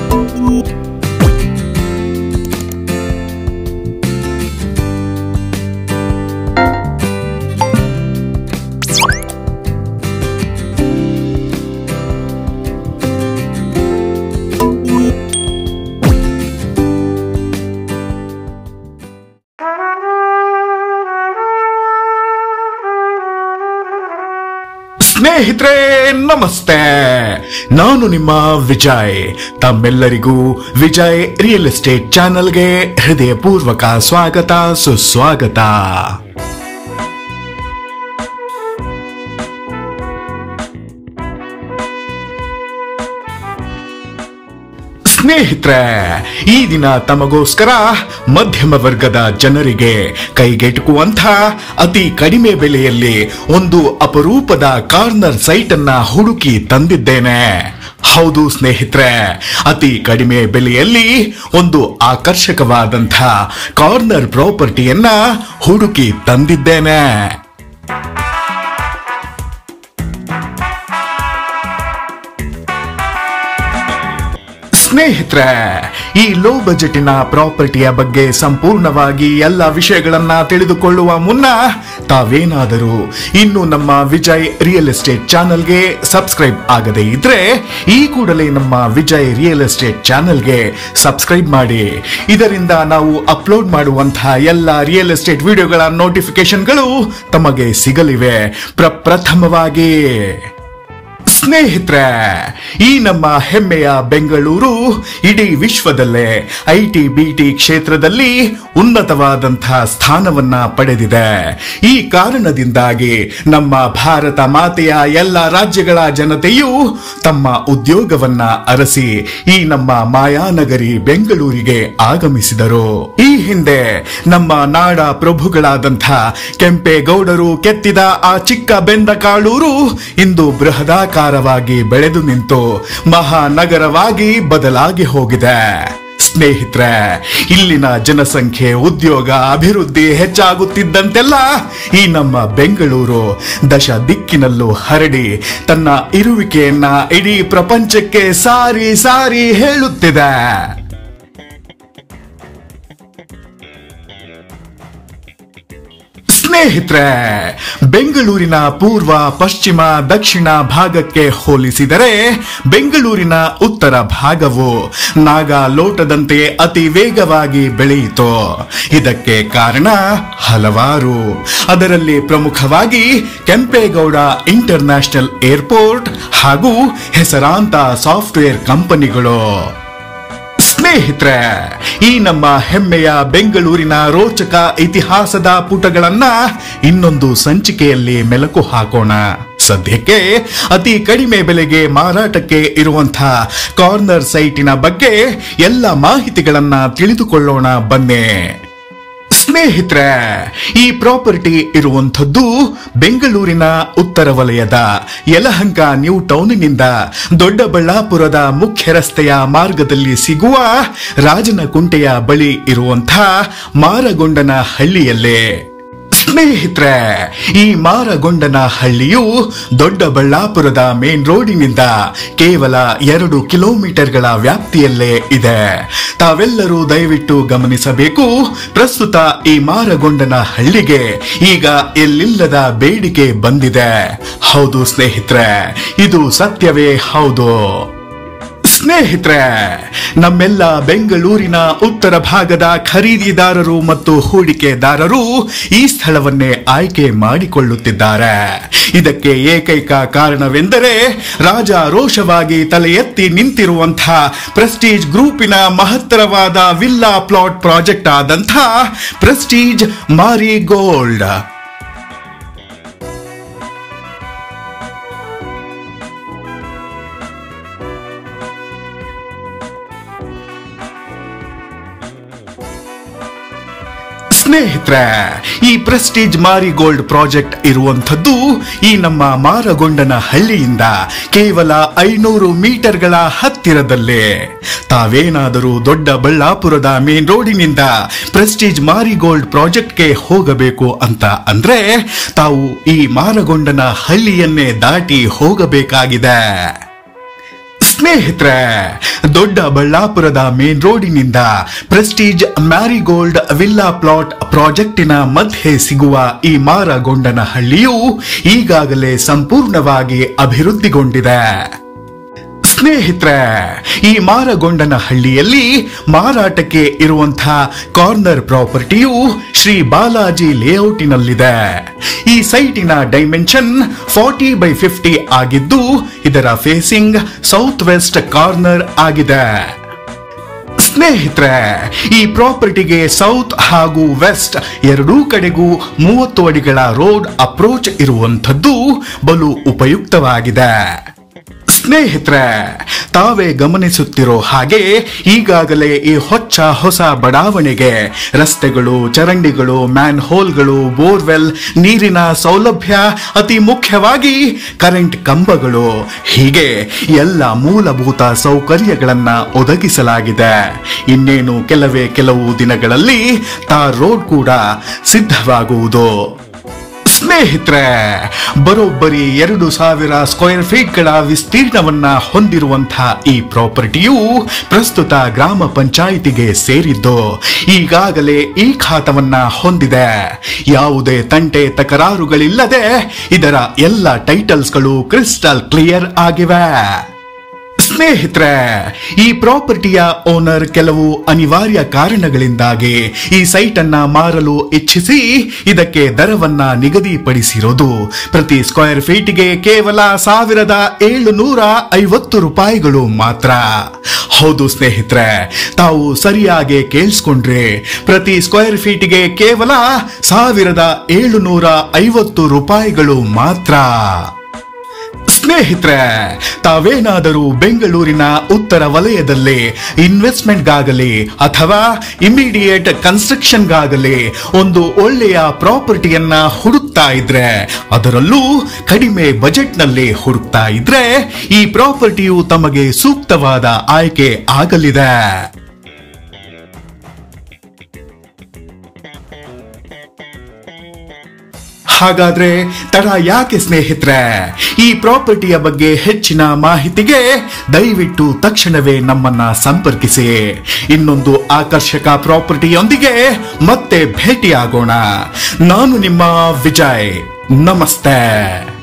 ಸ್ನೇಹಿತರೆ ನಮಸ್ತೆ ನಾನು ನಿಮ್ಮ ವಿಜಯ್ ತಮ್ಮೆಲ್ಲರಿಗೂ ವಿಜಯ್ ರಿಯಲ್ ಎಸ್ಟೇಟ್ ಚಾನೆಲ್ಗೆ ಹೃದಯಪೂರ್ವಕ ಸ್ವಾಗತ ಸುಸ್ವಾಗತ ಸ್ನೇಹಿತರೆ ಈ ದಿನ ತಮಗೋಸ್ಕರ ಮಧ್ಯಮ ವರ್ಗದ ಜನರಿಗೆ ಕೈಗೆಟುಕುವಂಥ ಅತಿ ಕಡಿಮೆ ಬೆಲೆಯಲ್ಲಿ ಒಂದು ಅಪರೂಪದ ಕಾರ್ನರ್ ಸೈಟ್ ಅನ್ನ ಹುಡುಕಿ ತಂದಿದ್ದೇನೆ ಹೌದು ಸ್ನೇಹಿತರೆ ಅತಿ ಕಡಿಮೆ ಬೆಲೆಯಲ್ಲಿ ಒಂದು ಆಕರ್ಷಕವಾದಂಥ ಕಾರ್ನರ್ ಪ್ರಾಪರ್ಟಿಯನ್ನ ಹುಡುಕಿ ತಂದಿದ್ದೇನೆ ಸ್ನೇಹಿತರೆ ಈ ಲೋ ಬಜೆಟಿನ ಪ್ರಾಪರ್ಟಿಯ ಬಗ್ಗೆ ಸಂಪೂರ್ಣವಾಗಿ ಎಲ್ಲ ವಿಷಯಗಳನ್ನ ತಿಳಿದುಕೊಳ್ಳುವ ಮುನ್ನ ತಾವೇನಾದರೂ ಇನ್ನು ನಮ್ಮ ವಿಜಯ್ ರಿಯಲ್ ಎಸ್ಟೇಟ್ ಚಾನೆಲ್ಗೆ ಸಬ್ಸ್ಕ್ರೈಬ್ ಆಗದೇ ಇದ್ರೆ ಈ ಕೂಡಲೇ ನಮ್ಮ ವಿಜಯ್ ರಿಯಲ್ ಎಸ್ಟೇಟ್ ಚಾನೆಲ್ಗೆ ಸಬ್ಸ್ಕ್ರೈಬ್ ಮಾಡಿ ಇದರಿಂದ ನಾವು ಅಪ್ಲೋಡ್ ಮಾಡುವಂತಹ ಎಲ್ಲ ರಿಯಲ್ ಎಸ್ಟೇಟ್ ವಿಡಿಯೋಗಳ ನೋಟಿಫಿಕೇಶನ್ಗಳು ತಮಗೆ ಸಿಗಲಿವೆ ಪ್ರಪ್ರಥಮವಾಗಿ ಸ್ನೇಹಿತರೆ ಈ ನಮ್ಮ ಹೆಮ್ಮೆಯ ಬೆಂಗಳೂರು ಇಡೀ ವಿಶ್ವದಲ್ಲೇ ಐ ಟಿ ಬಿ ಟಿ ಕ್ಷೇತ್ರದಲ್ಲಿ ಉನ್ನತವಾದಂತಹ ಸ್ಥಾನವನ್ನ ಪಡೆದಿದೆ ಈ ಕಾರಣದಿಂದಾಗಿ ನಮ್ಮ ಭಾರತ ಮಾತೆಯ ಎಲ್ಲ ರಾಜ್ಯಗಳ ಜನತೆಯು ತಮ್ಮ ಉದ್ಯೋಗವನ್ನ ಅರಸಿ ಈ ನಮ್ಮ ಮಾಯಾನಗರಿ ಬೆಂಗಳೂರಿಗೆ ಆಗಮಿಸಿದರು ಈ ಹಿಂದೆ ನಮ್ಮ ನಾಡ ಪ್ರಭುಗಳಾದಂಥ ಕೆಂಪೇಗೌಡರು ಕೆತ್ತಿದ ಆ ಚಿಕ್ಕ ಬೆಂದ ಕಾಳೂರು ಇಂದು ಬೃಹದಾಕಾರವಾಗಿ ಬೆಳೆದು ನಿಂತು ಮಹಾನಗರವಾಗಿ ಬದಲಾಗಿ ಹೋಗಿದೆ ಸ್ನೇಹಿತರೆ ಇಲ್ಲಿನ ಜನಸಂಖ್ಯೆ ಉದ್ಯೋಗ ಅಭಿವೃದ್ಧಿ ಹೆಚ್ಚಾಗುತ್ತಿದ್ದಂತೆಲ್ಲ ಈ ನಮ್ಮ ಬೆಂಗಳೂರು ದಶ ದಿಕ್ಕಿನಲ್ಲೂ ಹರಡಿ ತನ್ನ ಇರುವಿಕೆಯನ್ನ ಇಡೀ ಪ್ರಪಂಚಕ್ಕೆ ಸಾರಿ ಸಾರಿ ಹೇಳುತ್ತಿದೆ ಸ್ನೇಹಿತರೆ ಬೆಂಗಳೂರಿನ ಪೂರ್ವ ಪಶ್ಚಿಮ ದಕ್ಷಿಣ ಭಾಗಕ್ಕೆ ಹೋಲಿಸಿದರೆ ಬೆಂಗಳೂರಿನ ಉತ್ತರ ಭಾಗವು ನಾಗ ಲೋಟದಂತೆ ಅತಿ ವೇಗವಾಗಿ ಬೆಳೆಯಿತು ಇದಕ್ಕೆ ಕಾರಣ ಹಲವಾರು ಅದರಲ್ಲಿ ಪ್ರಮುಖವಾಗಿ ಕೆಂಪೇಗೌಡ ಇಂಟರ್ನ್ಯಾಷನಲ್ ಏರ್ಪೋರ್ಟ್ ಹಾಗೂ ಹೆಸರಾಂತ ಸಾಫ್ಟ್ವೇರ್ ಕಂಪನಿಗಳು ಸ್ನೇಹಿತರೆ ಈ ನಮ್ಮ ಹೆಮ್ಮೆಯ ಬೆಂಗಳೂರಿನ ರೋಚಕ ಇತಿಹಾಸದ ಪುಟಗಳನ್ನ ಇನ್ನೊಂದು ಸಂಚಿಕೆಯಲ್ಲಿ ಮೆಲುಕು ಹಾಕೋಣ ಸದ್ಯಕ್ಕೆ ಅತಿ ಕಡಿಮೆ ಬೆಲೆಗೆ ಮಾರಾಟಕ್ಕೆ ಇರುವಂತಹ ಕಾರ್ನರ್ ಸೈಟಿನ ಬಗ್ಗೆ ಎಲ್ಲ ಮಾಹಿತಿಗಳನ್ನ ತಿಳಿದುಕೊಳ್ಳೋಣ ಬನ್ನಿ ಸ್ನೇಹಿತರೆ ಈ ಪ್ರಾಪರ್ಟಿ ಇರುವಂಥದ್ದು ಬೆಂಗಳೂರಿನ ಉತ್ತರ ವಲಯದ ಯಲಹಂಕ ನ್ಯೂ ಟೌನ್ನಿನಿಂದ ದೊಡ್ಡಬಳ್ಳಾಪುರದ ಮುಖ್ಯ ರಸ್ತೆಯ ಮಾರ್ಗದಲ್ಲಿ ಸಿಗುವ ರಾಜನಕುಂಟೆಯ ಬಳಿ ಇರುವಂಥ ಮಾರಗೊಂಡನ ಹಳ್ಳಿಯಲ್ಲೇ ಸ್ನೇಹಿತರೆ ಈ ಮಾರಗೊಂಡನ ಹಳ್ಳಿಯು ದೊಡ್ಡಬಳ್ಳಾಪುರದ ಮೇನ್ ರೋಡಿನಿಂದ ಕೇವಲ ಎರಡು ಕಿಲೋಮೀಟರ್ಗಳ ವ್ಯಾಪ್ತಿಯಲ್ಲೇ ಇದೆ ತಾವೆಲ್ಲರೂ ದಯವಿಟ್ಟು ಗಮನಿಸಬೇಕು ಪ್ರಸ್ತುತ ಈ ಮಾರಗೊಂಡನ ಹಳ್ಳಿಗೆ ಈಗ ಎಲ್ಲಿಲ್ಲದ ಬೇಡಿಕೆ ಬಂದಿದೆ ಹೌದು ಸ್ನೇಹಿತರೆ ಇದು ಸತ್ಯವೇ ಹೌದು ಸ್ನೇಹಿತರೆ ನಮ್ಮೆಲ್ಲ ಬೆಂಗಳೂರಿನ ಉತ್ತರ ಭಾಗದ ಖರೀದಿದಾರರು ಮತ್ತು ಹೂಡಿಕೆದಾರರು ಈ ಸ್ಥಳವನ್ನೇ ಆಯ್ಕೆ ಮಾಡಿಕೊಳ್ಳುತ್ತಿದ್ದಾರೆ ಇದಕ್ಕೆ ಏಕೈಕ ಕಾರಣವೆಂದರೆ ರಾಜಾರೋಷವಾಗಿ ತಲೆ ಎತ್ತಿ ನಿಂತಿರುವಂತಹ ಪ್ರೆಸ್ಟೀಜ್ ಗ್ರೂಪಿನ ಮಹತ್ತರವಾದ ವಿಲ್ಲಾ ಪ್ಲಾಟ್ ಪ್ರಾಜೆಕ್ಟ್ ಆದಂಥ ಪ್ರೆಸ್ಟೀಜ್ ಮಾರಿ ಗೋಲ್ಡ್ ಸ್ನೇಹಿತರೆ ಈ ಪ್ರೆಸ್ಟೀಜ್ ಮಾರಿಗೋಲ್ಡ್ ಪ್ರಾಜೆಕ್ಟ್ ಇರುವಂಥದ್ದು ಈ ನಮ್ಮ ಮಾರಗೊಂಡನ ಹಳ್ಳಿಯಿಂದ ಕೇವಲ ಐನೂರು ಮೀಟರ್ಗಳ ಹತ್ತಿರದಲ್ಲೇ ತಾವೇನಾದರೂ ದೊಡ್ಡ ಬಳ್ಳಾಪುರದ ಮೇನ್ ರೋಡಿನಿಂದ ಪ್ರೆಸ್ಟೀಜ್ ಮಾರಿಗೋಲ್ಡ್ ಪ್ರಾಜೆಕ್ಟ್ಗೆ ಹೋಗಬೇಕು ಅಂತ ಅಂದ್ರೆ ತಾವು ಈ ಮಾರಗೊಂಡನ ಹಳ್ಳಿಯನ್ನೇ ದಾಟಿ ಹೋಗಬೇಕಾಗಿದೆ ಸ್ನೇಹಿತರೆ ದೊಡ್ಡಬಳ್ಳಾಪುರದ ಮೇನ್ ರೋಡಿನಿಂದ ಪ್ರೆಸ್ಟೀಜ್ ಮ್ಯಾರಿಗೋಲ್ಡ್ ವಿಲ್ಲಾ ಪ್ಲಾಟ್ ಪ್ರಾಜೆಕ್ಟಿನ ಮಧ್ಯೆ ಸಿಗುವ ಈ ಮಾರಗೊಂಡನ ಹಳ್ಳಿಯು ಈಗಾಗಲೇ ಸಂಪೂರ್ಣವಾಗಿ ಅಭಿವೃದ್ಧಿಗೊಂಡಿದೆ ಸ್ನೇಹಿತರೆ ಈ ಮಾರಗೊಂಡನ ಹಳ್ಳಿಯಲ್ಲಿ ಮಾರಾಟಕ್ಕೆ ಇರುವಂತಹ ಕಾರ್ನರ್ ಪ್ರಾಪರ್ಟಿಯು ಶ್ರೀ ಬಾಲಾಜಿ ಲೇಔಟಿನಲ್ಲಿದೆ ಈ ಸೈಟಿನ ಡೈಮೆನ್ಷನ್ ಫಾರ್ಟಿ ಬೈ ಫಿಫ್ಟಿ ಆಗಿದ್ದು ಇದರ ಫೇಸಿಂಗ್ ಸೌತ್ ವೆಸ್ಟ್ ಕಾರ್ನರ್ ಆಗಿದೆ ಸ್ನೇಹಿತರೆ ಈ ಪ್ರಾಪರ್ಟಿಗೆ ಸೌತ್ ಹಾಗೂ ವೆಸ್ಟ್ ಎರಡೂ ಕಡೆಗೂ ಮೂವತ್ತು ಅಡಿಗಳ ರೋಡ್ ಅಪ್ರೋಚ್ ಇರುವಂಥದ್ದು ಬಲು ಉಪಯುಕ್ತವಾಗಿದೆ ಸ್ನೇಹಿತರೆ ತಾವೇ ಗಮನಿಸುತ್ತಿರೋ ಹಾಗೆ ಈಗಾಗಲೇ ಈ ಹೊಚ್ಚ ಹೊಸ ಬಡಾವಣೆಗೆ ರಸ್ತೆಗಳು ಚರಂಡಿಗಳು ಮ್ಯಾನ್ ಹೋಲ್ಗಳು ಬೋರ್ವೆಲ್ ನೀರಿನ ಸೌಲಭ್ಯ ಅತಿ ಮುಖ್ಯವಾಗಿ ಕರೆಂಟ್ ಕಂಬಗಳು ಹೀಗೆ ಎಲ್ಲ ಮೂಲಭೂತ ಸೌಕರ್ಯಗಳನ್ನ ಒದಗಿಸಲಾಗಿದೆ ಇನ್ನೇನು ಕೆಲವೇ ಕೆಲವು ದಿನಗಳಲ್ಲಿ ತಾರ್ ರೋಡ್ ಕೂಡ ಸಿದ್ಧವಾಗುವುದು ಸ್ನೇಹಿತರೆ ಬರೋಬ್ಬರಿ ಎರಡು ಸಾವಿರ ಸ್ಕ್ವೇರ್ ಫೀಟ್ಗಳ ವಿಸ್ತೀರ್ಣವನ್ನ ಹೊಂದಿರುವಂತಹ ಈ ಪ್ರಾಪರ್ಟಿಯು ಪ್ರಸ್ತುತ ಗ್ರಾಮ ಪಂಚಾಯಿತಿಗೆ ಸೇರಿದ್ದು ಈಗಾಗಲೇ ಈ ಖಾತವನ್ನ ಹೊಂದಿದೆ ಯಾವುದೇ ತಂಟೆ ತಕರಾರುಗಳಿಲ್ಲದೆ ಇದರ ಎಲ್ಲ ಟೈಟಲ್ಸ್ಗಳು ಕ್ರಿಸ್ಟಲ್ ಕ್ಲಿಯರ್ ಆಗಿವೆ ಸ್ನೇಹಿತರೆ ಈ ಪ್ರಾಪರ್ಟಿಯ ಓನರ್ ಕೆಲವು ಅನಿವಾರ್ಯ ಕಾರಣಗಳಿಂದಾಗಿ ಈ ಸೈಟ್ ಅನ್ನ ಮಾರಲು ಇಚ್ಛಿಸಿ ಇದಕ್ಕೆ ದರವನ್ನ ನಿಗದಿಪಡಿಸಿರೋದು ಪ್ರತಿ ಸ್ಕ್ವೇರ್ ಫೀಟ್ಗೆ ಕೇವಲ ಸಾವಿರದ ಏಳುನೂರ ಐವತ್ತು ರೂಪಾಯಿಗಳು ಮಾತ್ರ ಹೌದು ಸ್ನೇಹಿತರೆ ತಾವು ಸರಿಯಾಗಿ ಕೇಳಿಸ್ಕೊಂಡ್ರೆ ಪ್ರತಿ ಸ್ಕ್ವೇರ್ ಫೀಟ್ಗೆ ಕೇವಲ ಸಾವಿರದ ಏಳುನೂರ ಐವತ್ತು ರೂಪಾಯಿಗಳು ಮಾತ್ರ ಸ್ನೇಹಿತರೆ ತಾವೇನಾದರೂ ಬೆಂಗಳೂರಿನ ಉತ್ತರ ವಲಯದಲ್ಲಿ ಇನ್ವೆಸ್ಟ್ಮೆಂಟ್ಗಾಗಲಿ ಅಥವಾ ಇಮಿಡಿಯೇಟ್ ಕನ್ಸ್ಟ್ರಕ್ಷನ್ಗಾಗಲಿ ಒಂದು ಒಳ್ಳೆಯ ಪ್ರಾಪರ್ಟಿಯನ್ನ ಹುಡುಕ್ತಾ ಇದ್ರೆ ಅದರಲ್ಲೂ ಕಡಿಮೆ ಬಜೆಟ್ನಲ್ಲಿ ಹುಡುಕ್ತಾ ಇದ್ರೆ ಈ ಪ್ರಾಪರ್ಟಿಯು ತಮಗೆ ಸೂಕ್ತವಾದ ಆಯ್ಕೆ ಆಗಲಿದೆ ಹಾಗಾದ್ರೆ ತಡ ಯಾಕೆ ಸ್ನೇಹಿತರೆ ಈ ಪ್ರಾಪರ್ಟಿಯ ಬಗ್ಗೆ ಹೆಚ್ಚಿನ ಮಾಹಿತಿಗೆ ದಯವಿಟ್ಟು ತಕ್ಷಣವೇ ನಮ್ಮನ್ನ ಸಂಪರ್ಕಿಸಿ ಇನ್ನೊಂದು ಆಕರ್ಷಕ ಪ್ರಾಪರ್ಟಿಯೊಂದಿಗೆ ಮತ್ತೆ ಭೇಟಿಯಾಗೋಣ ನಾನು ನಿಮ್ಮ ವಿಜಯ್ ನಮಸ್ತೆ